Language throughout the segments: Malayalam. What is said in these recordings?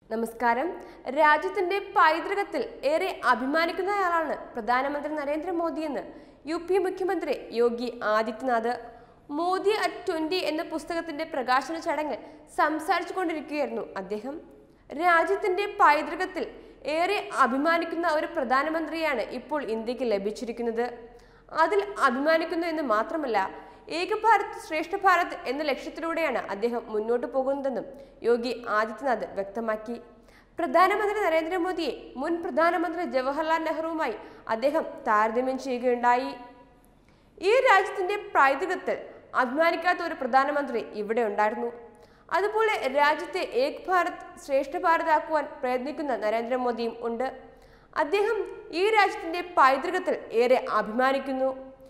നമസ്കാരം രാജ്യത്തിന്റെ പൈതൃകത്തിൽ ഏറെ അഭിമാനിക്കുന്നയാളാണ് പ്രധാനമന്ത്രി നരേന്ദ്രമോദിയെന്ന് യു പി മുഖ്യമന്ത്രി യോഗി ആദിത്യനാഥ് മോദി അറ്റ് ട്വന്റി എന്ന പുസ്തകത്തിന്റെ പ്രകാശന ചടങ്ങിൽ സംസാരിച്ചു കൊണ്ടിരിക്കുകയായിരുന്നു അദ്ദേഹം രാജ്യത്തിന്റെ പൈതൃകത്തിൽ ഏറെ അഭിമാനിക്കുന്ന ഒരു പ്രധാനമന്ത്രിയാണ് ഇപ്പോൾ ഇന്ത്യക്ക് ലഭിച്ചിരിക്കുന്നത് അതിൽ അഭിമാനിക്കുന്നു എന്ന് മാത്രമല്ല ഏക ഭാരത് ശ്രേഷ്ഠ ഭാരത് എന്ന ലക്ഷ്യത്തിലൂടെയാണ് അദ്ദേഹം മുന്നോട്ട് പോകുന്നതെന്നും യോഗി ആദിത്യനാഥ് വ്യക്തമാക്കി പ്രധാനമന്ത്രി നരേന്ദ്രമോദിയെ മുൻ പ്രധാനമന്ത്രി ജവഹർലാൽ നെഹ്റുവുമായി അദ്ദേഹം താരതമ്യം ചെയ്യുകയുണ്ടായി ഈ രാജ്യത്തിന്റെ പൈതൃകത്തിൽ അഭിമാനിക്കാത്ത ഒരു പ്രധാനമന്ത്രി ഇവിടെ ഉണ്ടായിരുന്നു അതുപോലെ രാജ്യത്തെ ഏക് ഭാരത് ശ്രേഷ്ഠ ഭാരത് ആക്കുവാൻ പ്രയത്നിക്കുന്ന നരേന്ദ്രമോദിയും ഉണ്ട് അദ്ദേഹം ഈ രാജ്യത്തിന്റെ പൈതൃകത്തിൽ ഏറെ അഭിമാനിക്കുന്നു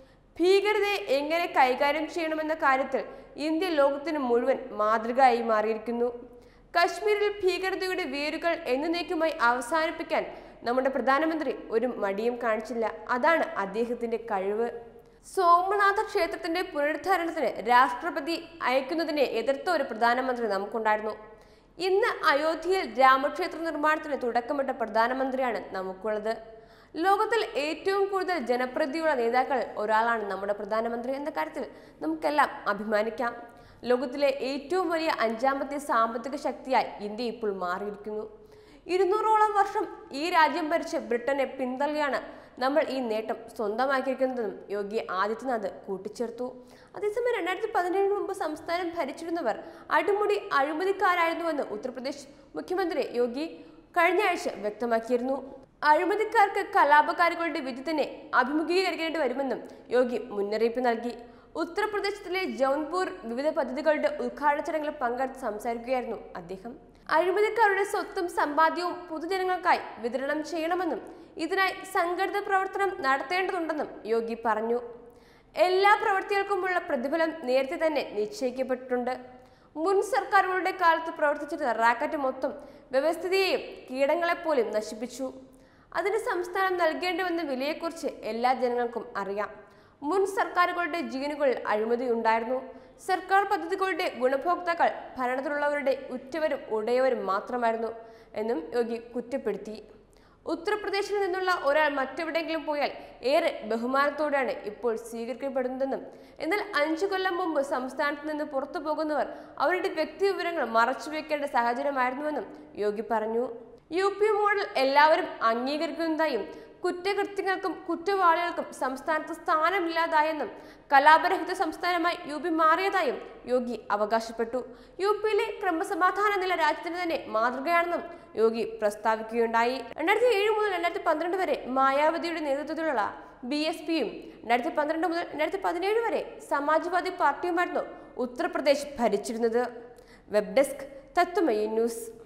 ഭീകരതയെ എങ്ങനെ കൈകാര്യം ചെയ്യണമെന്ന കാര്യത്തിൽ ഇന്ത്യ ലോകത്തിന് മുഴുവൻ മാതൃകയായി മാറിയിരിക്കുന്നു കശ്മീരിൽ ഭീകരതയുടെ വേരുകൾ എന്നേക്കുമായി അവസാനിപ്പിക്കാൻ നമ്മുടെ പ്രധാനമന്ത്രി ഒരു മടിയും കാണിച്ചില്ല അതാണ് അദ്ദേഹത്തിന്റെ കഴിവ് സോമനാഥ ക്ഷേത്രത്തിന്റെ പുനരുദ്ധാരണത്തിന് രാഷ്ട്രപതി അയക്കുന്നതിനെ എതിർത്ത ഒരു പ്രധാനമന്ത്രി നമുക്കുണ്ടായിരുന്നു ഇന്ന് അയോധ്യയിൽ രാമക്ഷേത്ര നിർമ്മാണത്തിന് തുടക്കമിട്ട പ്രധാനമന്ത്രിയാണ് നമുക്കുള്ളത് ലോകത്തിൽ ഏറ്റവും കൂടുതൽ ജനപ്രതിയുള്ള നേതാക്കൾ ഒരാളാണ് നമ്മുടെ പ്രധാനമന്ത്രി എന്ന കാര്യത്തിൽ നമുക്കെല്ലാം അഭിമാനിക്കാം ലോകത്തിലെ ഏറ്റവും വലിയ അഞ്ചാമത്തെ സാമ്പത്തിക ശക്തിയായി ഇന്ത്യ ഇപ്പോൾ മാറിയിരിക്കുന്നു ഇരുന്നൂറോളം വർഷം ഈ രാജ്യം ഭരിച്ച് ബ്രിട്ടനെ പിന്തള്ളിയാണ് നമ്മൾ ഈ നേട്ടം സ്വന്തമാക്കിയിരിക്കുന്നതെന്നും യോഗി ആദിത്യനാഥ് കൂട്ടിച്ചേർത്തു അതേസമയം രണ്ടായിരത്തി പതിനേഴിന് മുമ്പ് സംസ്ഥാനം ഭരിച്ചിരുന്നവർ അടിമുടി അഴിമതിക്കാരായിരുന്നുവെന്ന് ഉത്തർപ്രദേശ് മുഖ്യമന്ത്രി യോഗി കഴിഞ്ഞ ആഴ്ച വ്യക്തമാക്കിയിരുന്നു അഴിമതിക്കാർക്ക് കലാപകാരികളുടെ വിധി തന്നെ അഭിമുഖീകരിക്കേണ്ടി വരുമെന്നും യോഗി മുന്നറിയിപ്പ് നൽകി ഉത്തർപ്രദേശിലെ ജൗൻപൂർ വിവിധ പദ്ധതികളുടെ ഉദ്ഘാടന ചടങ്ങിൽ പങ്കെടുത്ത് സംസാരിക്കുകയായിരുന്നു അദ്ദേഹം അഴിമതിക്കാരുടെ സ്വത്തും സമ്പാദ്യവും പൊതുജനങ്ങൾക്കായി വിതരണം ചെയ്യണമെന്നും ഇതിനായി സംഘടിത പ്രവർത്തനം നടത്തേണ്ടതുണ്ടെന്നും യോഗി പറഞ്ഞു എല്ലാ പ്രവൃത്തികൾക്കുമുള്ള പ്രതിഫലം നേരത്തെ തന്നെ നിശ്ചയിക്കപ്പെട്ടിട്ടുണ്ട് മുൻ സർക്കാരുകളുടെ കാലത്ത് പ്രവർത്തിച്ചിരുന്ന റാക്കറ്റ് മൊത്തം വ്യവസ്ഥിതിയെയും കീടങ്ങളെപ്പോലും നശിപ്പിച്ചു അതിന് സംസ്ഥാനം നൽകേണ്ടി വന്ന വിലയെക്കുറിച്ച് എല്ലാ ജനങ്ങൾക്കും അറിയാം മുൻ സർക്കാരുകളുടെ ജീനുകളിൽ അഴിമതി ഉണ്ടായിരുന്നു സർക്കാർ പദ്ധതികളുടെ ഗുണഭോക്താക്കൾ ഭരണത്തിലുള്ളവരുടെ ഉറ്റവരും ഉടയവരും മാത്രമായിരുന്നു എന്നും യോഗി കുറ്റപ്പെടുത്തി ഉത്തർപ്രദേശിൽ നിന്നുള്ള ഒരാൾ മറ്റെവിടെയെങ്കിലും പോയാൽ ഏറെ ബഹുമാനത്തോടെയാണ് ഇപ്പോൾ സ്വീകരിക്കപ്പെടുന്നതെന്നും എന്നാൽ അഞ്ചു കൊല്ലം മുമ്പ് സംസ്ഥാനത്ത് നിന്ന് പുറത്തു പോകുന്നവർ അവരുടെ വ്യക്തി വിവരങ്ങൾ മറച്ചുവെക്കേണ്ട സാഹചര്യമായിരുന്നുവെന്നും യോഗി പറഞ്ഞു യു പി മോഡൽ എല്ലാവരും അംഗീകരിക്കുന്നതായും കുറ്റകൃത്യങ്ങൾക്കും കുറ്റവാളികൾക്കും സംസ്ഥാനത്ത് സ്ഥാനമില്ലാതായെന്നും കലാപരഹിത സംസ്ഥാനമായി യു പി മാറിയതായും യോഗി അവകാശപ്പെട്ടു യു പിയിലെ ക്രമസമാധാന നില രാജ്യത്തിന് തന്നെ മാതൃകയാണെന്നും യോഗി പ്രസ്താവിക്കുകയുണ്ടായി രണ്ടായിരത്തി ഏഴ് മുതൽ രണ്ടായിരത്തി പന്ത്രണ്ട് വരെ മായാവതിയുടെ നേതൃത്വത്തിലുള്ള ബി എസ് പിയും രണ്ടായിരത്തി പന്ത്രണ്ട് മുതൽ രണ്ടായിരത്തി പതിനേഴ് വരെ സമാജ്വാദി പാർട്ടിയുമായിരുന്നു ഉത്തർപ്രദേശ് ഭരിച്ചിരുന്നത് വെബ് ഡെസ്ക് തത്വമയി ന്യൂസ്